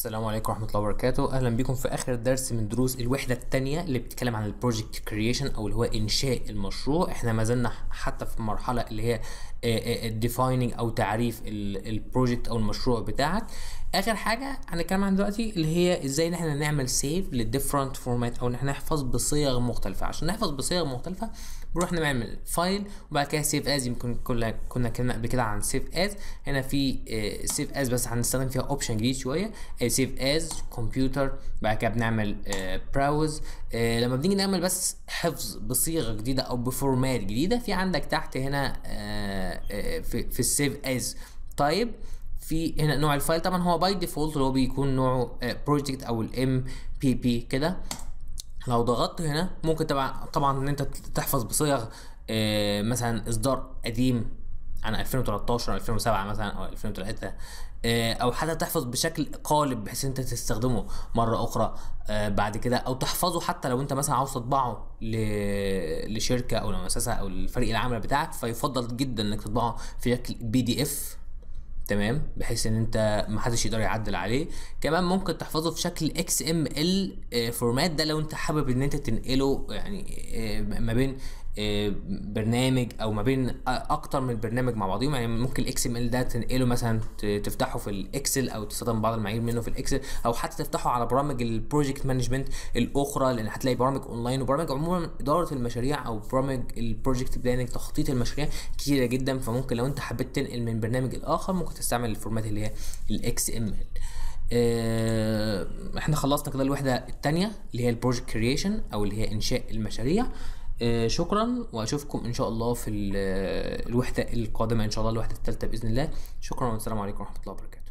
السلام عليكم ورحمة الله وبركاته أهلا بكم في آخر درس من دروس الوحدة التانية اللي بتتكلم عن البروجكت كرييشن أو اللي هو إنشاء المشروع إحنا ما زلنا حتى في المرحلة اللي هي الديفايننج أو تعريف البروجكت أو المشروع بتاعك آخر حاجة هنتكلم عن دلوقتي اللي هي إزاي إن إحنا نعمل سيف للديفرنت فورمات أو إن إحنا نحفظ بصيغ مختلفة عشان نحفظ بصيغ مختلفة بنروح نعمل فايل وبعد كده سيف از يمكن كنا كنا اتكلمنا قبل كده عن سيف از هنا في سيف از بس هنستخدم فيها اوبشن جديد شويه سيف از كمبيوتر بعد كده بنعمل براوز لما بنيجي نعمل بس حفظ بصيغه جديده او بفورمات جديده في عندك تحت هنا آه، آه، في في السيف از طيب في هنا نوع الفايل طبعا هو باي ديفولت اللي هو بيكون نوعه بروجكت او الام بي بي كده لو ضغطت هنا ممكن طبعا طبعا ان انت تحفظ بصيغ آه، مثلا اصدار قديم عن 2013 او 2007 مثلا او 2003 آه، او حتى تحفظ بشكل قالب بحيث انت تستخدمه مره اخرى آه، بعد كده او تحفظه حتى لو انت مثلا عاوز تطبعه ل- لشركه او لمؤسسه او الفريق العمل بتاعك فيفضل جدا انك تطبعه في شكل بي دي اف تمام بحيث ان انت محدش يقدر يعدل عليه كمان ممكن تحفظه في شكل اكس ام ال فورمات ده لو انت حابب ان انت تنقله يعني آه، ما بين آه، برنامج او ما بين أ- اكتر من برنامج مع بعضهم يعني ممكن الاكس ام ال ده تنقله مثلا ت- تفتحه في الاكسل او تستخدم بعض المعايير منه في الاكسل او حتى تفتحه على برامج البروجكت مانجمنت الاخرى لان هتلاقي برامج اونلاين وبرامج عموما اداره المشاريع او برامج البروجكت بلاننج تخطيط المشاريع كتيره جدا فممكن لو انت حبيت تنقل من برنامج الاخر ممكن تستعمل الفورمات اللي هي الاكس ام ال احنا خلصنا كده الوحده الثانيه اللي هي البروجكت كرييشن او اللي هي انشاء المشاريع آه، شكرا واشوفكم ان شاء الله في ال- الوحده القادمه ان شاء الله الوحده الثالثه باذن الله شكرا والسلام عليكم ورحمه الله وبركاته